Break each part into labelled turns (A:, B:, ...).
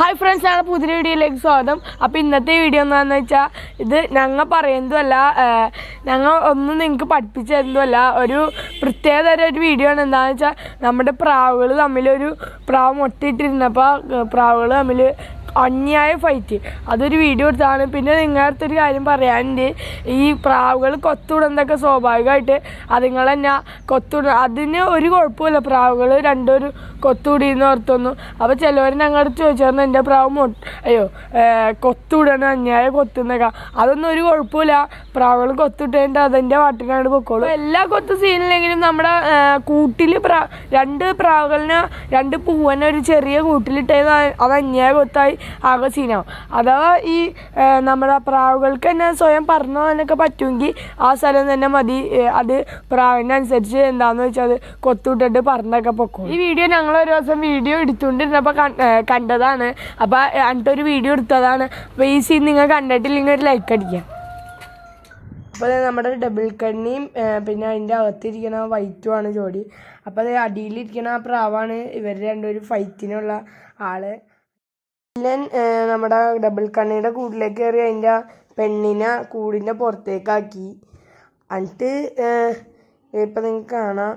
A: hi friends ഞങ്ങളുടെ പുതിയ വീഡിയോയിലേക്ക് സ്വാഗതം അപ്പോൾ ഇന്നത്തെ വീഡിയോ എന്താണെന്ന് വെച്ചാൽ ഇത് ഞങ്ങൾ പറയുന്നതുമല്ല ഞങ്ങൾ ഒന്നും നിങ്ങൾക്ക് പഠിപ്പിച്ചു തരുന്നതുമല്ല ഒരു പ്രത്യേക തരം ഒരു വീഡിയോ ആണ് എന്താണെന്ന് വെച്ചാൽ നമ്മുടെ പ്രാവുകൾ തമ്മിൽ ഒരു പ്രാവ് മുട്ടയിട്ടിരുന്നപ്പോൾ പ്രാവുകൾ തമ്മിൽ അന്യായ ഫൈറ്റ് അതൊരു വീഡിയോ എടുത്താണ് പിന്നെ നിങ്ങളുടെ ഒരു കാര്യം പറയാനുണ്ട് ഈ പ്രാവുകൾ കൊത്തുവിടുന്നതൊക്കെ സ്വാഭാവികമായിട്ട് അതുങ്ങൾ തന്നെ കൊത്തുവിട അതിന് ഒരു കുഴപ്പമില്ല പ്രാവുകൾ രണ്ടൊരു കൊത്തുവിടിയെന്ന് ഓർത്തൊന്നും അപ്പോൾ ചിലവർ ഞങ്ങളുടെ ചോദിച്ചായിരുന്നു എൻ്റെ പ്രാവ് മൊ അയ്യോ കൊത്തുവിടണം അന്യായ കൊത്തുന്നൊക്കെ അതൊന്നും ഒരു കുഴപ്പമില്ല പ്രാവുകൾ കൊത്തിട്ട് അതിൻ്റെ വാട്ടിനാണ് പൊക്കോളൂ എല്ലാ കൊത്തു സീനിലെങ്കിലും നമ്മുടെ കൂട്ടിൽ പ്രാ രണ്ട് പ്രാവുകളിനെ രണ്ട് പൂവനെ ഒരു ചെറിയ കൂട്ടിലിട്ടത് അത് അന്യായ കൊത്തായി ആകെ സീനാവും അഥവാ ഈ ആ, നമ്മുടെ പ്രാവുകൾക്ക് തന്നെ സ്വയം പറഞ്ഞു പോകാനൊക്കെ പറ്റുമെങ്കിൽ ആ സ്ഥലം തന്നെ മതി ഏ, അത് പ്രാവിനനുസരിച്ച് എന്താണെന്ന് വെച്ചാൽ അത് കൊത്തുവിട്ടിട്ട് പറഞ്ഞൊക്കെ പൊക്കോളും ഈ വീഡിയോ ഞങ്ങൾ ഒരു ദിവസം വീഡിയോ എടുത്തുകൊണ്ടിരുന്നപ്പോൾ കണ്ടതാണ് അപ്പോൾ എന്നിട്ടൊരു വീഡിയോ എടുത്തതാണ് അപ്പോൾ ഈ സീൻ നിങ്ങൾ കണ്ടിട്ടില്ലെങ്കിൽ ഒരു ലൈക്ക് അടിക്കാം അപ്പോൾ നമ്മുടെ ഡബിൾ കണ്ണിയും ഏ, പിന്നെ അതിൻ്റെ അകത്തിരിക്കുന്ന വൈറ്റും ആണ് ജോഡി അപ്പോൾ അത് അടിയിലിരിക്കുന്ന ആ പ്രാവാണ് ഇവർ രണ്ടുപേരും ഫൈറ്റിനുള്ള ആള് വില്ലൻ ഏ, നമ്മുടെ ഡബിൾ കണ്ണിയുടെ കൂടിലേക്ക് കയറി അതിൻ്റെ പെണ്ണിനെ കൂടിൻ്റെ പുറത്തേക്കാക്കി എന്നിട്ട് ഇപ്പം നിങ്ങൾക്ക് കാണാം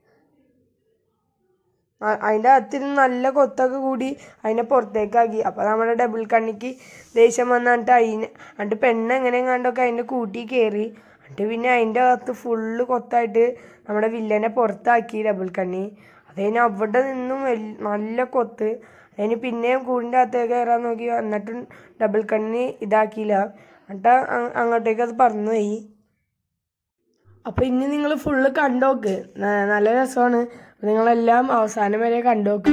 A: അ- അതിൻ്റെ അകത്തിരുന്ന് നല്ല കൊത്തൊക്കെ കൂടി അതിനെ പുറത്തേക്കാക്കി അപ്പോൾ നമ്മുടെ ഡബിൾ കണ്ണിക്ക് ദേഷ്യം വന്നിട്ട് അതിന് എന്നിട്ട് പെണ്ണ് എങ്ങനെ കണ്ടൊക്കെ അതിൻ്റെ കൂട്ടി കയറി എന്നിട്ട് പിന്നെ അതിൻ്റെ അകത്ത് ഫുള്ള് കൊത്തായിട്ട് നമ്മുടെ വില്ലനെ പുറത്താക്കി ഡബിൾ കണ്ണി അതിന് അവിടെ നിന്നും വല്- നല്ല കൊത്ത് അതിന് പിന്നെയും കൂടിൻ്റെ അകത്തേക്ക് കയറാൻ നോക്കി എന്നിട്ടും ഡബിൾ കണ്ണി ഇതാക്കിയില്ല എന്നിട്ട് അ- അങ്ങോട്ടേക്ക് അത് പറന്നു പോയി അപ്പൊ ഇനി നിങ്ങൾ ഫുള്ള് കണ്ടോക്ക് ന- നല്ല രസമാണ് നിങ്ങളെല്ലാം അവസാനം വരെ കണ്ടോക്ക്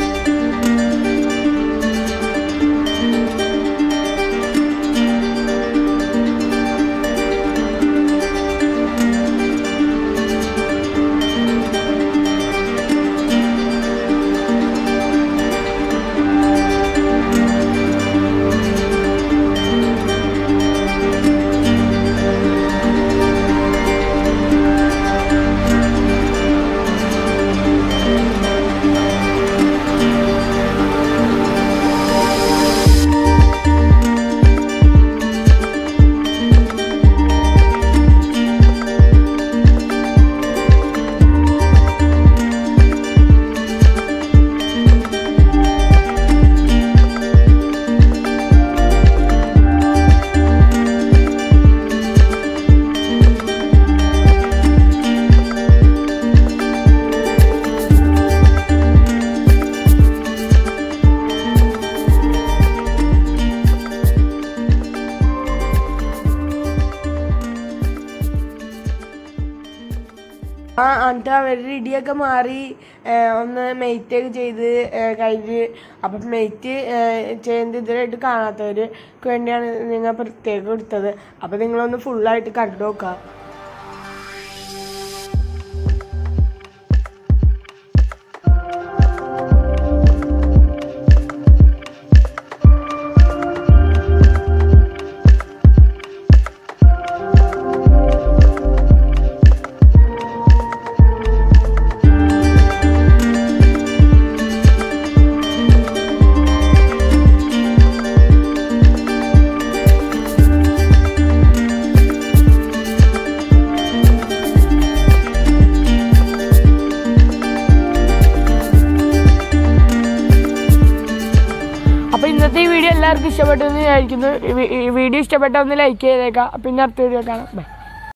A: ആ എന്നിട്ട് അവരുടെ ഇടിയൊക്കെ മാറി ഏ, ഒന്ന് മെയ്റ്റ് ഒക്കെ ചെയ്ത് ഏ, കഴിഞ്ഞ് അപ്പം മെയ്റ്റ് ചെയ്യുന്നത് ഇതിലായിട്ട് കാണാത്തവർക്ക് വേണ്ടിയാണ് നിങ്ങൾ പ്രത്യേകം എടുത്തത് അപ്പം നിങ്ങളൊന്ന് ഫുള്ളായിട്ട് കണ്ടു നോക്കാം അപ്പൊ ഇന്നത്തെ ഈ വീഡിയോ എല്ലാവർക്കും ഇഷ്ടപ്പെട്ടു എന്ന് വിചാരിക്കുന്നു ഈ വി- ഈ വീഡിയോ ഇഷ്ടപ്പെട്ട ഒന്ന് ലൈക്ക് ചെയ്തേക്കാം പിന്നെ അടുത്ത വീഡിയോ കാണാം ബൈ